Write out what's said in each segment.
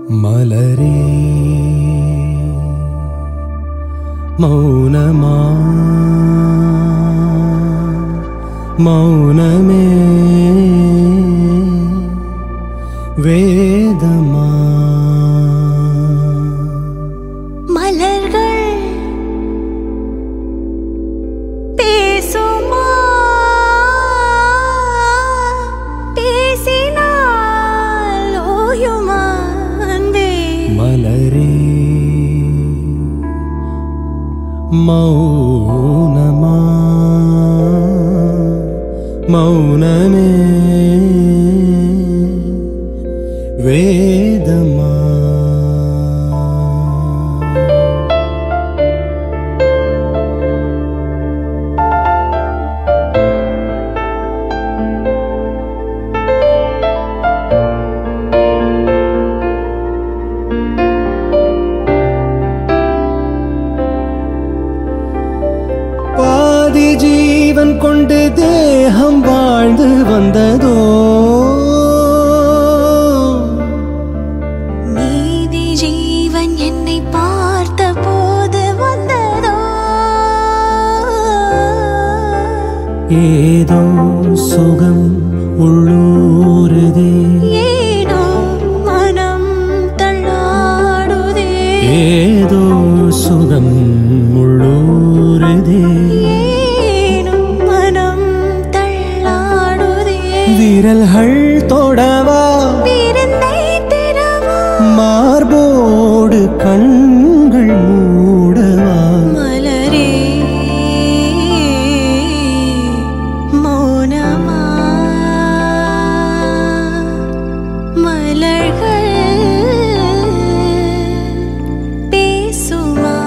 மலரே மௌனமா மௌனமே வேதமா மலர்கள் பேசுமா பேசினால் ஓயுமா அன்பே மலரே மௌனமா மௌனமே வேதமா பாதி ஜீவன் கொண்டு தேகம் வாழ்ந்து வந்ததோ நீதி ஜீவன் என்னை பார்த்த போது வந்ததோ ஏதோ சுகம் உள்ளூருதே ஏனோ மனம் தள்ளாடுதே ஏதோ சுகம் உள்ளூருதே ஏனோ மனம் தள்ளாடுதே விரல்கள் தொடவா விருந்தை திறவா மார்போடு கண்கள் மூடவா மலரே மௌனமா மலர்கள் பேசுமா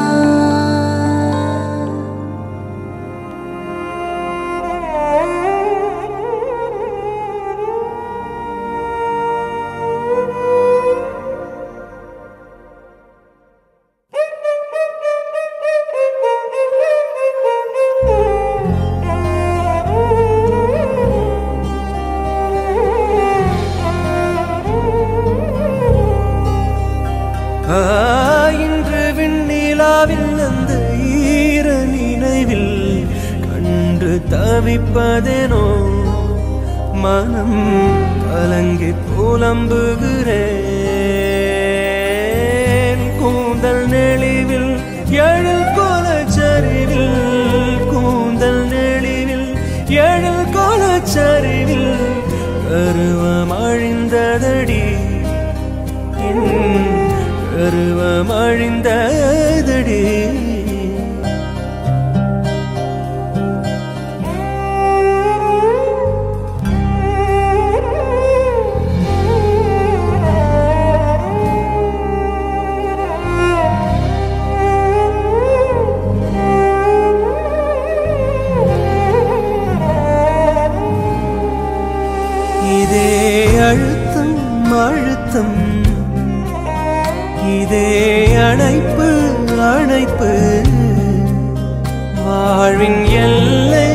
ஆ, இன்று விண்ணிலாவில் அந்த ஈர நினைவில் கண்டு தவிப்பதேனோ மனம் கலங்கி புலம்புகிறேன் கூந்தல் நெளிவில் எழில் கோலச்சரிவில் கூந்தல் நெளிவில் எழில் கோலச்சரிவில் கருவம் அழிந்ததடி என் கருவம் அழிந்ததடி இதே அழுத்தம் அழுத்தம் இதே அணைப்பு அணைப்பு வாழ்வின் எல்லை